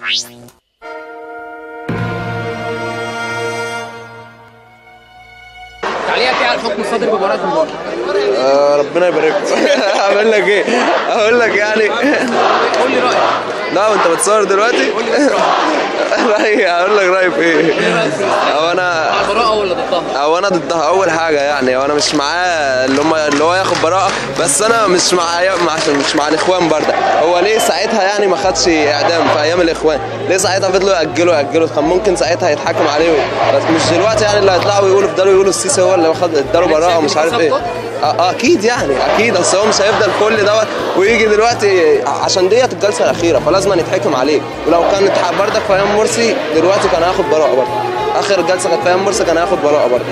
تعليقك ايه على الحكم الصادر ببراءة مبارك؟ آه ربنا يبارك اقول لك ايه اقول لك يعني قول لي رايك لا وانت بتصور دلوقتي قول لي بس رايك رايي هقول لك رايي في ايه او انا مع البراءة ولا ضدها؟ او انا ضدها اول حاجه يعني وانا مش معاه اللي هم اللي هو ياخد براءه بس انا مش مع مع مش مع الاخوان برضه هو ليه ساعتها يعني ما خدش اعدام في ايام الاخوان ليه ساعتها فضلوا ياجلوا ياجلوا كان ممكن ساعتها يتحاكم عليه بس مش دلوقتي يعني اللي هيطلعوا يقولوا فضلوا يقولوا السيسي هو اللي خد اداله براءه ومش عارف ايه آه آه، اكيد يعني اكيد اصل هو مش هيفضل كل دوت ويجي دلوقتي عشان ديت الجلسه الاخيره فلازم يتحكم عليه ولو كانت بردك في ايام مرسي دلوقتي كان هياخد براءه برضه اخر جلسه كانت في ايام مرسي كان هياخد براءه برضه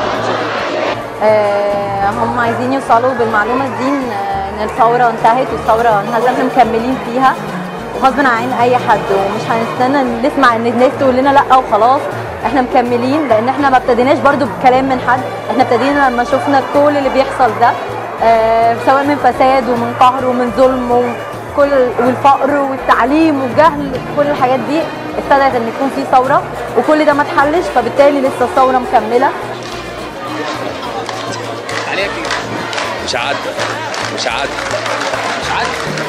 آه، هم عايزين يوصلوا بالمعلومة دي إن إن الثورة انتهت والثورة انهزت احنا مكملين فيها غصب عن أي حد ومش هنستنى نسمع إن الناس تقول لنا لأ وخلاص احنا مكملين لأن احنا ما ابتديناش برضو بكلام من حد احنا ابتدينا لما شفنا كل اللي بيحصل ده آه، سواء من فساد ومن قهر ومن ظلم وكل والفقر والتعليم والجهل كل الحاجات دي ابتدت ان يكون في ثوره وكل ده ما اتحلش فبالتالي لسه الثوره مكمله تعليقك ايه؟ مش عادة مش عادة مش عارف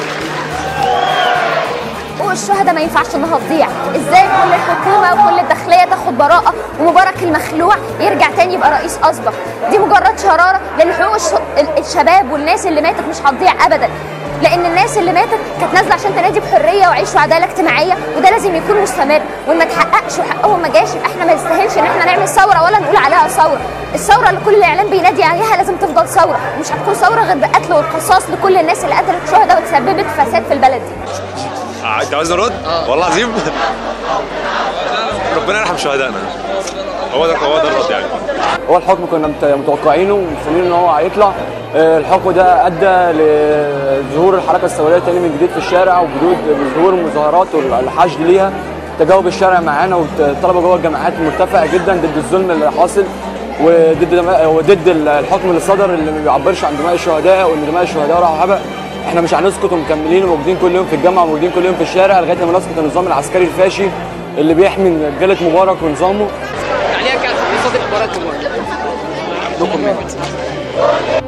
حقوق الشهداء ما ينفعش انها تضيع ازاي كل الحكومه وكل الداخليه تاخد براءه ومبارك المخلوع يرجع تاني يبقى رئيس اسبق دي مجرد شراره لان حقوق الش... ال- الشباب والناس اللي ماتت مش هتضيع ابدا لان الناس اللي ماتت كانت نازله عشان تنادي بحريه وعيش وعداله اجتماعيه وده لازم يكون مستمر وان ما تحققش وحقهم ما جاش يبقى احنا ما نستاهلش ان احنا نعمل ثوره ولا نقول عليها ثوره الثوره اللي كل الاعلام بينادي عليها لازم تفضل ثوره مش هتكون ثوره غير بقتل والقصاص لكل الناس اللي قتلت شهداء وتسببت فساد في البلد دي انت عاوز نرد؟ والله العظيم ربنا يرحم شهدائنا هو ده هو ده الرد يعني هو الحكم كنا مت- متوقعينه ومستنيين ان هو هيطلع آه، الحكم ده ادى لظهور الحركه الثوريه تاني من جديد في الشارع وبدود بظهور المظاهرات والحشد ليها تجاوب الشارع معانا والطلبه جوه الجامعات مرتفعه جدا ضد الظلم اللي حاصل وضد دماء وضد الحكم اللي صدر اللي ما بيعبرش عن دماء الشهداء وان دماء الشهداء راحوا هباء احنا مش هنسكت ومكملين وموجودين كل يوم في الجامعه وموجودين كل يوم في الشارع لغايه لما نسقط النظام العسكري الفاشي اللي بيحمي رجاله مبارك ونظامه تعليقك على الحكم الصادر ببراءة مبارك؟